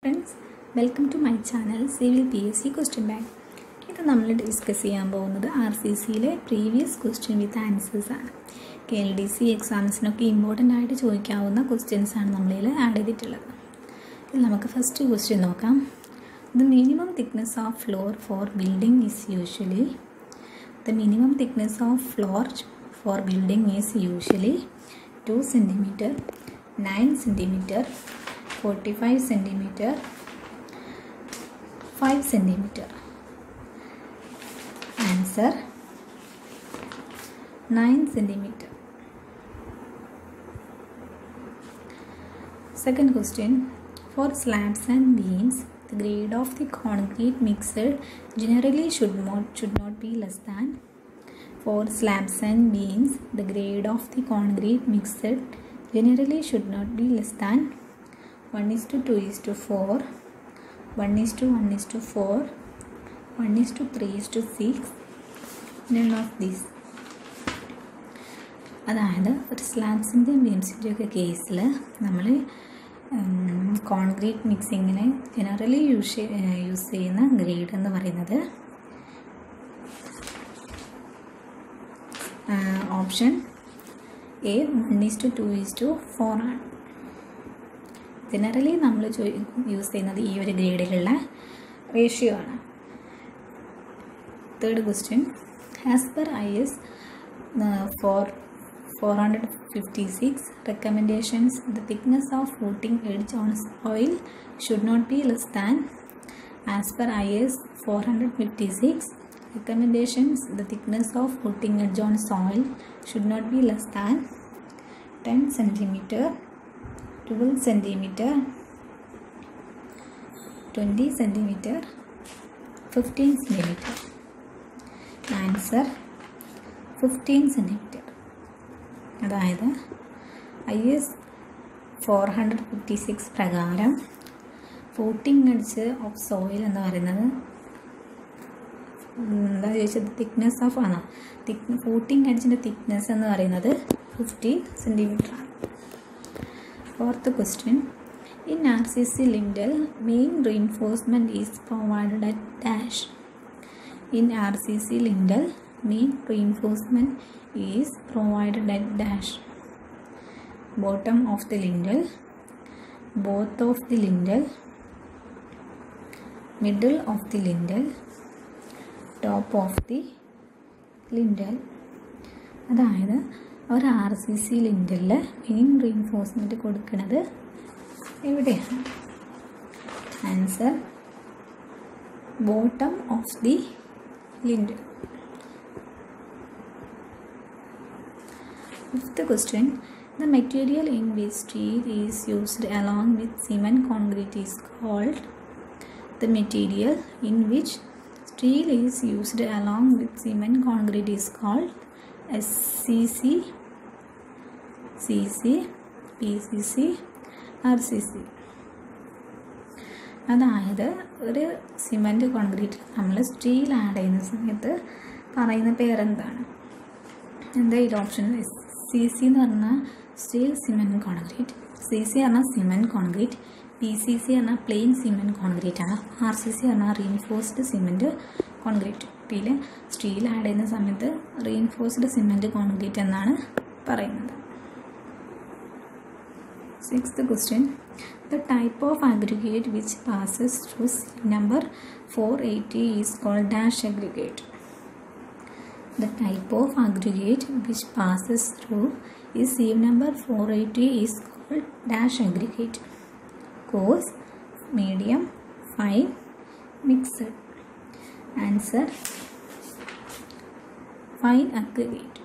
Friends welcome to my channel civil P S C question bank ഇത് നമ്മൾ discuss ചെയ്യാൻ പോകുന്നത് ആർ സി സിയിലെ പ്രീവിയസ് ക്വസ്റ്റ്യൻ വിത്ത് ആൻസേഴ്സ് ആണ് കെ എൽ ഡി സി എക്സാംസിനൊക്കെ important ആയിട്ട് ചോദിക്കാവുന്ന ക്വസ്റ്റ്യൻസ് ആണ് നമ്മളിൽ ആഡ് ചെയ്തിട്ടുള്ളത് ഇതിൽ നമുക്ക് ഫസ്റ്റ് ക്വസ്റ്റ്യൻ നോക്കാം the minimum thickness of floor for building is usually the minimum thickness of floor for building is usually two centimetre nine centimetre forty five centimetre five centimetre answer nine centimetre Second question For slabs and beams, the grade of the concrete mixed generally should not, should not be less than. For slabs and beams, the grade of the concrete mixed generally should not be less than 1 is to 2 is to 4, 1 is to 1 is to 4, 1 is to 3 is to 6, none of these. അതായത് ഒരു സ്ലാബ്സിൻ്റെയും ബീംസിൻ്റെയും ഒക്കെ കേസിൽ നമ്മൾ concrete മിക്സിങ്ങിന് generally use use ചെയ്യുന്ന grade എന്ന് പറയുന്നത് option A one is to two is to four ആണ് ജനറലി നമ്മൾ യൂസ് ചെയ്യുന്നത് ഈ ഒരു ഗ്രേഡിലുള്ള റേഷ്യോ ആണ് third question as per I S four 456 recommendations the thickness of footing edge on soil should not be less than as per is 456 recommendations the thickness of footing edge on soil should not be less than 10 centimeter 12 centimeter 20 centimeter 15 centimeter answer 15 centimeter അതായത് I S four hundred fifty six പ്രകാരം footing അടിച്ച് of soil എന്ന് പറയുന്നത് എന്താ ചോദിച്ചത് thickness of ആണോ thick footing അടിച്ചിൻ്റെ thickness എന്ന് പറയുന്നത് ഫിഫ്റ്റി സെൻറ്റിമീറ്റർ ആണ് fourth question in R C C lintel main reinforcement is provided at dash in R C C lintel mean reinforcement is provided at dash bottom of the lintel both of the lintel middle of the lintel top of the lintel അതായത് ഒരു R C സി ലിൻറ്റലിൽ main reinforcement കൊടുക്കുന്നത് എവിടെയാണ് answer bottom of the lintel Fifth question The material in which steel is used along with cement concrete is called The material in which steel is used along with cement concrete is called SCC, CC, PCC, RCC. അതായത് ഒരു cement കോൺക്രീറ്റിൽ നമ്മൾ steel add ചെയ്യുന്ന സമയത്ത് പറയുന്ന പേരെന്താണ് എന്താ ഇത് option C C എന്ന് പറഞ്ഞാൽ steel cement concrete C C പറഞ്ഞാൽ cement concrete P C C പറഞ്ഞാൽ പ്ലെയിൻ സിമെൻറ്റ് കോൺക്രീറ്റ് ആണ് ആർ സി സി പറഞ്ഞാൽ റീൻഫോഴ്സ്ഡ് സിമെൻറ്റ് കോൺക്രീറ്റ് ഇതിൽ സ്റ്റീൽ ആഡ് ചെയ്യുന്ന സമയത്ത് റീൻഫോഴ്സ്ഡ് സിമെൻറ്റ് കോൺക്രീറ്റ് എന്നാണ് പറയുന്നത് sixth question the type of aggregate which passes through number four eighty is called dash aggregate The type of aggregate which passes through is sieve number 480 is called dash aggregate. Coarse, medium, fine, mixed. Answer fine aggregate.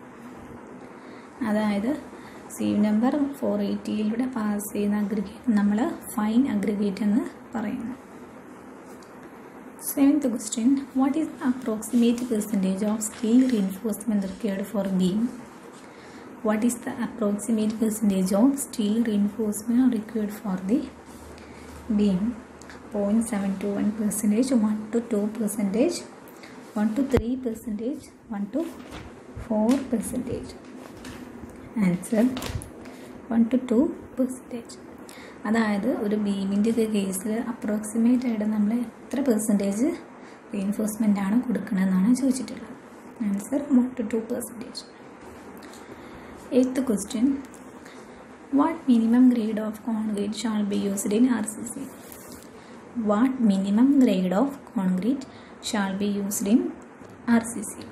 അതായത് sieve number four എയ്റ്റിയിലൂടെ pass ചെയ്യുന്ന aggregate നമ്മൾ fine aggregate എന്ന് പറയുന്നു Seventh question What is the approximate percentage of steel reinforcement required for beam? What is the approximate percentage of steel reinforcement required for the beam? 0.721 percentage, 1 to 2 percentage, 1 to 3 percentage, 1 to 4 percentage. Answer 1 to 2 percentage. അതായത് ഒരു ബീമിൻ്റെ ഒക്കെ കേസിൽ approximate ആയിട്ട് നമ്മൾ എത്ര percentage reinforcement ആണ് കൊടുക്കണമെന്നാണ് ചോദിച്ചിട്ടുള്ളത് answer one two two percentage eighth question what minimum grade of concrete shall be used in R C C what minimum grade of concrete shall be used in R C C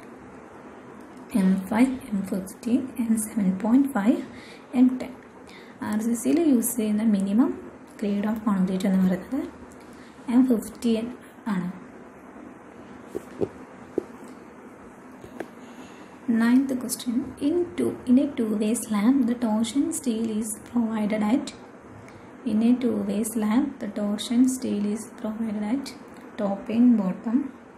M five M fifteen M seven point five M ten R C സിയിൽ use ചെയ്യുന്ന minimum grade of concrete എന്ന് പറയുന്നത് M fifteen ആണ് Ninth question. In two in a two-way slab, the torsion steel is provided at in a two-way slab, the torsion steel is provided at top and bottom,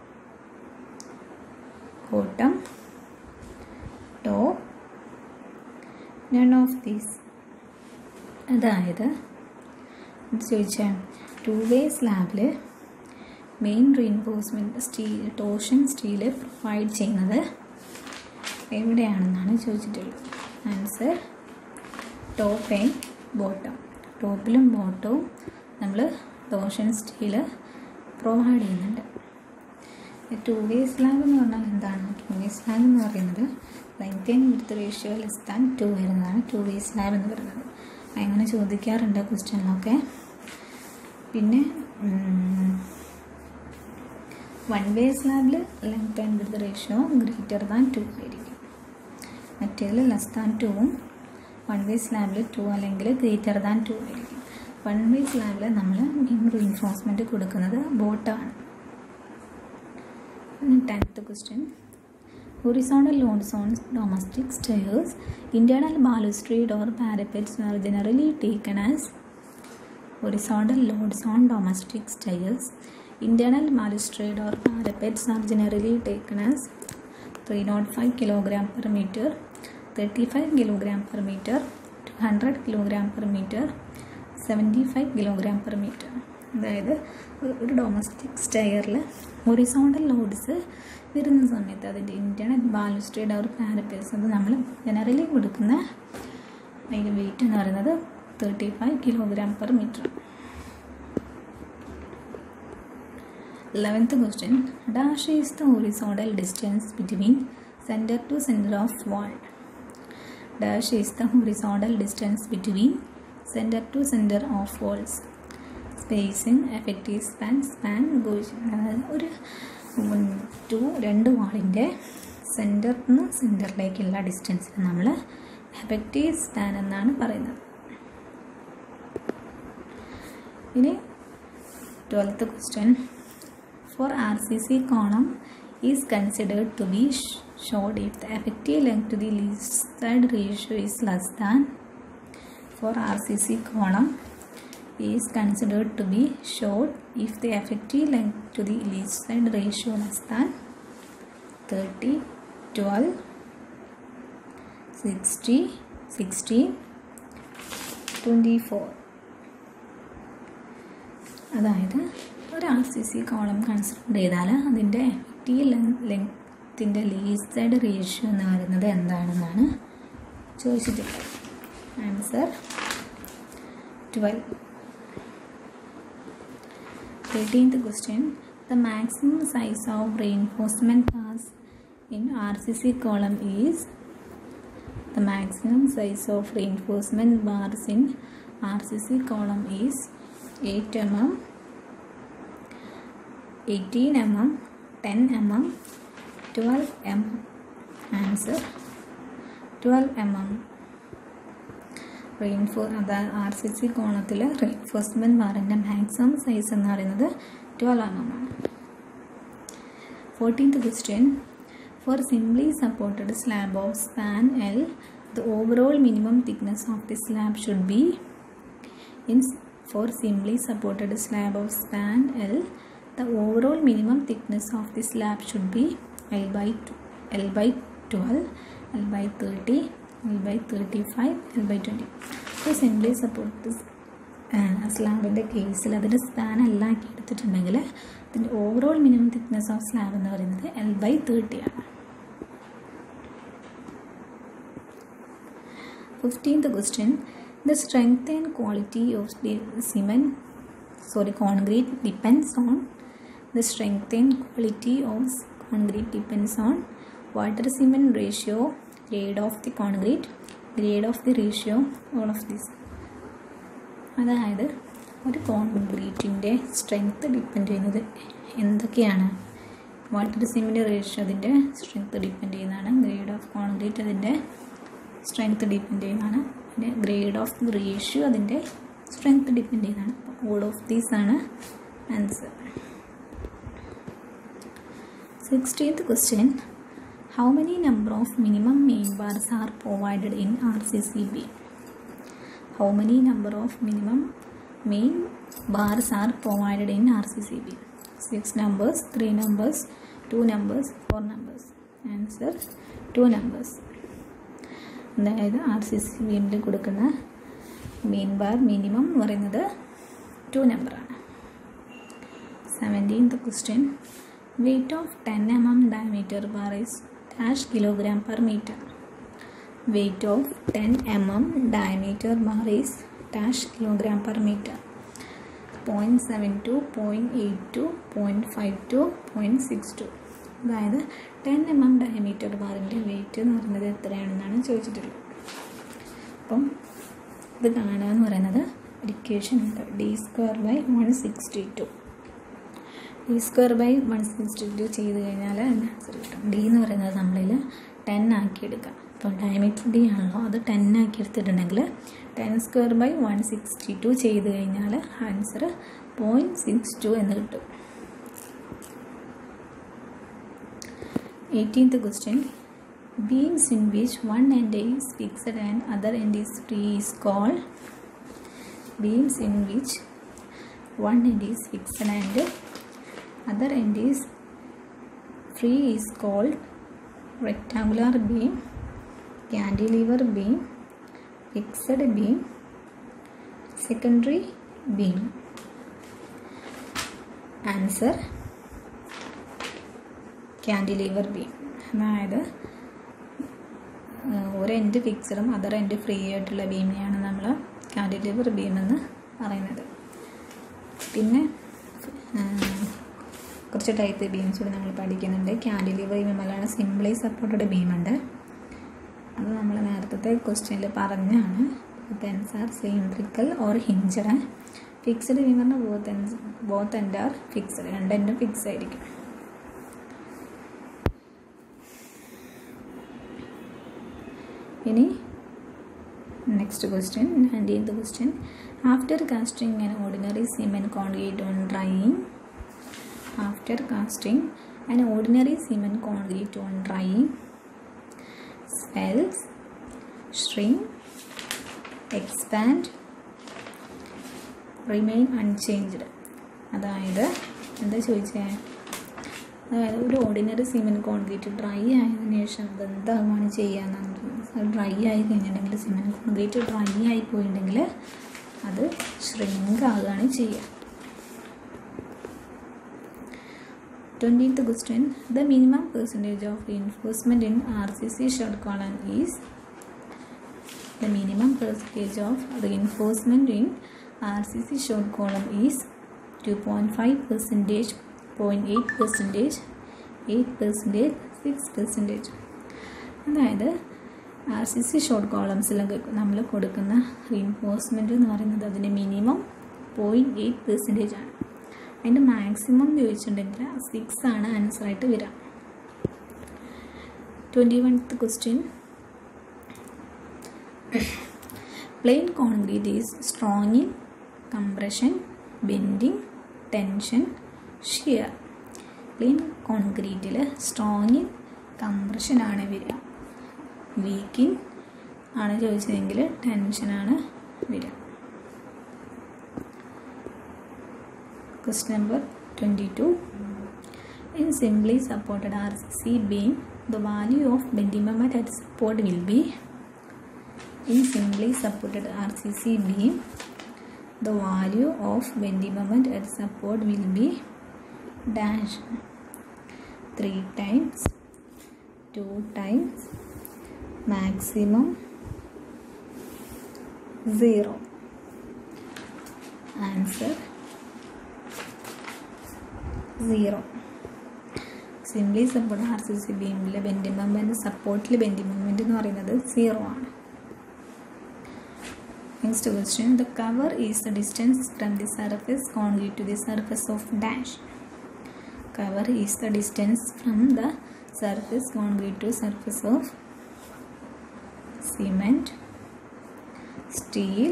bottom, top, none of these. അതായത് ചോദിച്ചാൽ two way സ്ലാബിൽ main reinforcement steel torsion steel provide ചെയ്യുന്നത് എവിടെയാണെന്നാണ് ചോദിച്ചിട്ടുള്ളത് answer top and bottom ടോപ്പിലും ബോട്ടവും നമ്മൾ torsion steel provide ചെയ്യുന്നുണ്ട് ടു വേ സ്ലാബ് എന്ന് പറഞ്ഞാൽ എന്താണ് ടു വേ സ്ലാബ് എന്ന് പറയുന്നത് length and width ratio less than two വരുന്നതാണ് ടു വേ സ്ലാബ് എന്ന് പറയുന്നത് അങ്ങനെ ചോദിക്കാറുണ്ട് ക്വസ്റ്റ്യനിലൊക്കെ പിന്നെ വൺ വേ സ്ലാബിൽ length and width ratio greater than two ആയിരിക്കും മറ്റേതിൽ ലെസ് ദാൻ ടുവും വൺ വേ സ്ലാബിൽ ടു അല്ലെങ്കിൽ ഗ്രേറ്റർ ദാൻ ടു ആയിരിക്കും വൺ വേ സ്ലാബിൽ നമ്മൾ മെയിൻ റീൻഫോഴ്സ്മെൻറ്റ് കൊടുക്കുന്നത് ബോട്ടാണ് tenth question horizontal loads on domestic stairs internal balustrade or parapets are generally taken as horizontal loads on domestic stairs internal balustrade or parapets are generally taken as 305 kilogram per meter 35 kilogram per meter 200 kilogram per meter 75 kilogram per meter അതായത് ഒരു domestic സ്റ്റെയറിൽ horizontal lords വരുന്ന സമയത്ത് അതിൻ്റെ internal ബാലുസ്ട്രേഡ് അവർ പാരപ്പേസ് അത് നമ്മൾ generally കൊടുക്കുന്ന അതിൻ്റെ weight എന്ന് പറയുന്നത് thirty five kilogram per metre eleventh question dash is the horizontal distance between centre to centre of wall dash is the horizontal distance between centre to centre of walls spacing effective span span ഗോഷൻ അതായത് ഒരു to രണ്ട് വാളിൻ്റെ സെൻറ്ററിൽ നിന്ന് സെൻറ്ററിലേക്കുള്ള ഡിസ്റ്റൻസിന് നമ്മൾ effective span എന്നാണ് പറയുന്നത് ഇനി twelfth question for R C C column is considered to be short if the effective length to the least side ratio is less than four R C C column is considered to be short if the effective length to the least side ratio less than 30, 12, 60, 16, 24. അതായത് ഒരു R C C column consider ചെയ്താൽ അതിൻ്റെ effective ലെങ്ത്തിൻ്റെ least side ratio എന്ന് പറയുന്നത് എന്താണെന്നാണ് ചോദിച്ചിട്ടുള്ളത് answer twelve 13th question the maximum size of reinforcement bars in RCC column is the maximum size of reinforcement bars in RCC column is 8 mm 18 mm 10 mm 12 mm answer 12 mm റെയിൻഫോ അതായത് R C C കോണത്തിൽ reinforcement ബാറിൻ്റെ maximum size എന്ന് പറയുന്നത് twelve M M ആണ് fourteenth question for simply supported slab of span L the overall minimum thickness of the slab should be in for simply supported slab of span L the overall minimum thickness of the slab should be L by L by twelve L by thirty L by thirty five L by twenty അപ്പോൾ simply support സ്ലാബിൻ്റെ കേസിൽ അതിൻ്റെ span എല്ലാം ആക്കി എടുത്തിട്ടുണ്ടെങ്കിൽ അതിൻ്റെ overall minimum thickness of slab എന്ന് പറയുന്നത് എൽ ബൈ തേർട്ടി ആണ് fifteenth question The strength and quality of the cement, sorry, concrete depends on the strength and quality of concrete depends on water cement ratio, grade of the concrete, grade of the ratio, all of this. അതായത് ഒരു കോൺക്രീറ്റിൻ്റെ strength depend ചെയ്യുന്നത് എന്തൊക്കെയാണ് water cement ratio അതിൻ്റെ strength depend ചെയ്യുന്നതാണ് grade of concrete അതിൻ്റെ strength depend ചെയ്യുന്നതാണ് പിന്നെ grade of ratio അതിൻ്റെ സ്ട്രെങ്ത് ഡിപ്പെൻഡ് ചെയ്യുന്നതാണ് ഓൾ ഓഫ് ദീസ് ആണ് answer sixteenth question how many number of minimum main bars are provided in R C C B how many number of minimum main bars are provided in R C C B six numbers three numbers two numbers four numbers answer to numbers അതായത് R C C ബിയിൽ കൊടുക്കുന്ന main bar minimum എന്ന് പറയുന്നത് two നമ്പറാണ് seventeenth question weight of ten M M diameter bar is dash kilogram per metre weight of ten M M diameter bar is dash kilogram per metre point seven two point eight two point five two point six two അതായത് ten M M diameter ബാറിൻ്റെ weight എന്ന് പറയുന്നത് എത്രയാണെന്നാണ് ചോദിച്ചിട്ടുള്ളത് അപ്പം ഇത് കാണുക എന്ന് പറയുന്നത് ഇക്വേഷൻ ഉണ്ട് D square by one sixty two D square by one sixty two ചെയ്ത് കഴിഞ്ഞാൽ ആൻസർ കിട്ടും ഡി എന്ന് പറയുന്നത് നമ്മളിൽ ടെൻ ആക്കി എടുക്കാം അപ്പോൾ ഡയമീറ്റർ ഡി ആണല്ലോ അത് ടെൻ ആക്കി എടുത്തിട്ടുണ്ടെങ്കിൽ ten square by one sixty two ചെയ്ത് കഴിഞ്ഞാൽ ആൻസർ പോയിൻറ്റ് സിക്സ് ടു എന്ന് കിട്ടും eighteenth question beams in which one end is fixed and other end is free is called beams in which one end is fixed and other end is free is called rectangular beam cantilever beam fixed beam secondary beam answer cantilever beam അതായത് ഒരു end ഫിക്സഡും other end free ആയിട്ടുള്ള ബീമിനെയാണ് നമ്മൾ cantilever beam എന്ന് പറയുന്നത് പിന്നെ കുറച്ച് ടൈപ്പ് ബീംസ് കൂടി നമ്മൾ പഠിക്കുന്നുണ്ട് കാൻഡിലിവർ ബീം അല്ലാതെ സിംപ്ലി സപ്പോർട്ടഡ് ബീമുണ്ട് അത് നമ്മൾ നേരത്തെ ക്വസ്റ്റ്യനിൽ പറഞ്ഞാണ് both are cylindrical or hinged fixed beam പറഞ്ഞാൽ both both end are fixed രണ്ട് എൻഡും ഫിക്സ് ആയിരിക്കും ഇനി next question nineteenth question after casting an ordinary cement concrete on drying after casting an ordinary cement concrete on drying swells shrink expand remain unchanged അതായത് എന്താ ചോദിച്ചേ അതായത് ഒരു ordinary cement concrete dry ആയതിനു ശേഷം അത് എന്താകുകയാണ് ചെയ്യാന്നാണ് അത് ഡ്രൈ ആയി കഴിഞ്ഞിട്ടുണ്ടെങ്കിൽ സിമെൻറ്റ് കോൺക്രീറ്റ് ഡ്രൈ ആയി പോയിട്ടുണ്ടെങ്കിൽ അത് ഷ്രിങ്ക് ആകുകയാണ് ചെയ്യുക twentieth question the minimum percentage of reinforcement in R C C short column is the minimum percentage of reinforcement in R C C short column is two point five percentage point eight percentage eight percentage six percentage അതായത് R C C short കോളംസിലൊക്കെ നമ്മൾ കൊടുക്കുന്ന reinforcement എന്ന് പറയുന്നത് അതിൻ്റെ minimum point eight percentage ആണ് അതിൻ്റെ maximum ചോദിച്ചിട്ടുണ്ടെങ്കിൽ സിക്സ് ആണ് ആൻസറായിട്ട് വരിക ട്വൻറ്റി വൺത്ത് question plain concrete is strong in compression bending tension shear plain കോൺക്രീറ്റിൽ സ്ട്രോങ് ഇൻ കംപ്രഷനാണ് വരിക വീക്കിൻ ആണ് ചോദിച്ചതെങ്കിൽ ടെൻഷനാണ് വരിക Question number 22. In simply supported RCC beam, the value of bending moment at support will be in simply supported RCC beam, the value of bending moment at support will be dash 3 times, 2 times, maximum zero answer zero simply support R C C ബീമിലെ bending moment സപ്പോർട്ടിൽ bending moment എന്ന് പറയുന്നത് zero ആണ് next question the cover is the distance from the surface concrete to the surface of dash cover is the distance from the surface concrete to surface of cement steel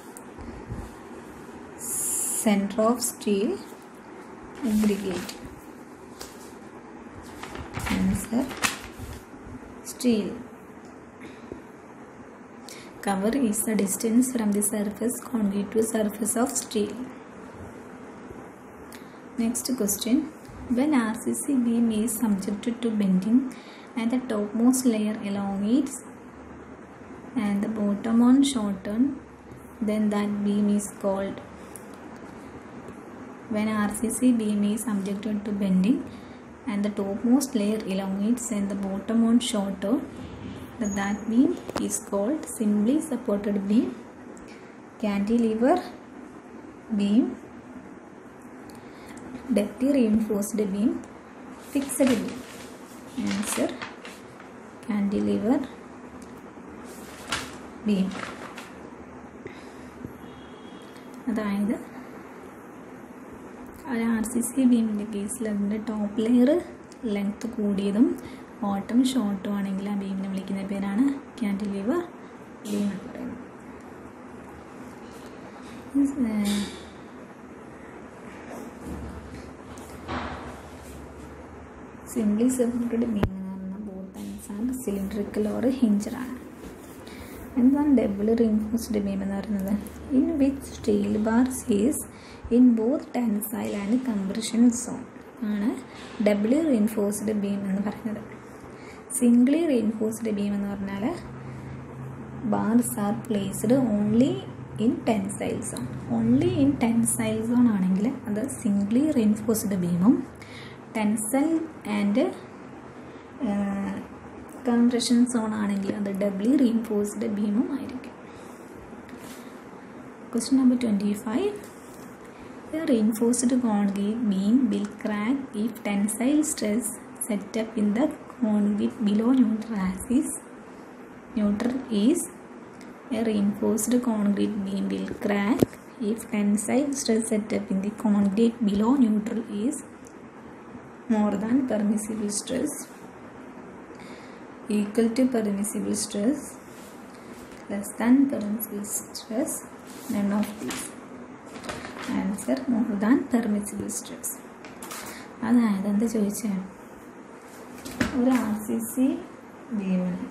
center of steel aggregate answer steel cover is the distance from the surface concrete to surface of steel next question when rcc beam is subjected to bending and the topmost layer along it and the bottom one shortened then that beam is called when RCC beam is subjected to bending and the topmost layer elongates and the bottom one shorter then that beam is called simply supported beam cantilever beam depthly reinforced beam fixed beam answer cantilever beam അതായത് ഒരു R C C ബീമിൻ്റെ കേസിൽ അതിൻ്റെ top layer length കൂടിയതും bottom ഷോർട്ടും ആണെങ്കിൽ ആ ബീമിനെ വിളിക്കുന്ന പേരാണ് ക്യാൻറ്റിലീവർ ബീം എന്ന് പറയുന്നത് സിംപ്ലി സെപ്പറേറ്റഡ് ബീം എന്ന് പറഞ്ഞാൽ both ends and cylindrical or ഹിഞ്ചറാണ് എന്താണ് ഡബിൾ റീൻഫോഴ്സ്ഡ് ബീം എന്ന് പറയുന്നത് in which steel bars is in both tensile and compression zone ആണ് ഡബിൾ റീൻഫോഴ്സ്ഡ് ബീം എന്ന് പറയുന്നത് സിംഗിളി റീൻഫോഴ്സ്ഡ് ബീം എന്ന് പറഞ്ഞാൽ bars are placed only in tensile zone only in tensile zone ആണെങ്കിൽ അത് singly reinforced ബീമും ടെൻസൈൽ ആൻഡ് കംപ്രഷൻ സോൺ ആണെങ്കിൽ അത് ഡബ്ലി റീൻഫോഴ്സ്ഡ് ബീമും ആയിരിക്കും question number twenty five a reinforced concrete beam will crack if tensile stress set up in the concrete below neutral axis neutral is a reinforced concrete beam will crack if tensile stress set up in the concrete below neutral is more than permissible stress equal to permissible stress less than permissible stress none of these ആൻസർ more than permissible stress അതായത് എന്താ ചോദിച്ചത് ഒരു R C C ബീമിന്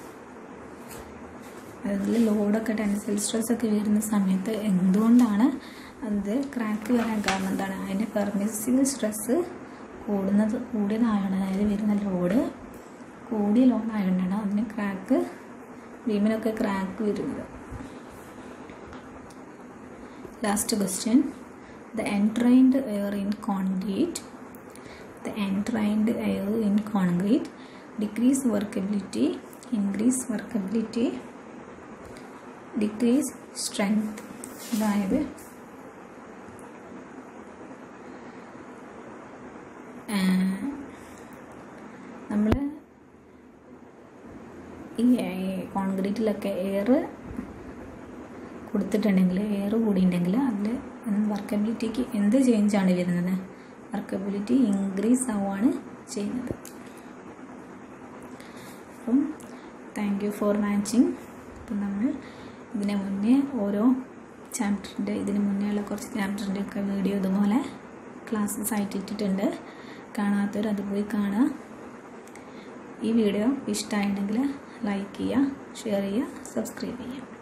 അതിൽ ലോഡൊക്കെ tensile stress ഒക്കെ വരുന്ന സമയത്ത് എന്തുകൊണ്ടാണ് അത് ക്രാക്ക് വരാൻ കാരണം എന്താണ് അതിൻ്റെ പെർമിസിബിൾ സ്ട്രെസ് കൂടുന്നത് കൂടിയതായാണ് അതായത് വരുന്ന ലോഡ് കൂടിയ ലോൺ ആയതുകൊണ്ടാണ് അതിന് ക്രാക്ക് ബീമിനൊക്കെ ക്രാക്ക് വരുന്നത് last question the entrained air in concrete the entrained air in concrete decrease workability increase workability decrease strength അതായത് നമ്മൾ ഈ കോൺക്രീറ്റിലൊക്കെ എയർ കൊടുത്തിട്ടുണ്ടെങ്കിൽ എയർ കൂടിയിട്ടുണ്ടെങ്കിൽ അതിൽ വർക്കബിലിറ്റിക്ക് എന്ത് ചേഞ്ചാണ് വരുന്നത് വർക്കബിലിറ്റി ഇൻക്രീസ് ആവുകയാണ് ചെയ്യുന്നത് അപ്പം താങ്ക് യു ഫോർ വാച്ചിങ് അപ്പം നമ്മൾ ഇതിന് മുന്നേ ഓരോ ചാപ്റ്ററിൻ്റെ ഇതിന് മുന്നേ ഉള്ള കുറച്ച് ചാപ്റ്ററിൻ്റെ ഒക്കെ വീഡിയോ ഇതുപോലെ ക്ലാസ്സസ് ആയിട്ട് ഇട്ടിട്ടുണ്ട് കാണാത്തവർ അത് പോയി കാണുക ഈ വീഡിയോ ഇഷ്ടമായിട്ടുണ്ടെങ്കിൽ ലൈക്ക് ചെയ്യുക ഷെയർ ചെയ്യുക സബ്സ്ക്രൈബ് ചെയ്യുക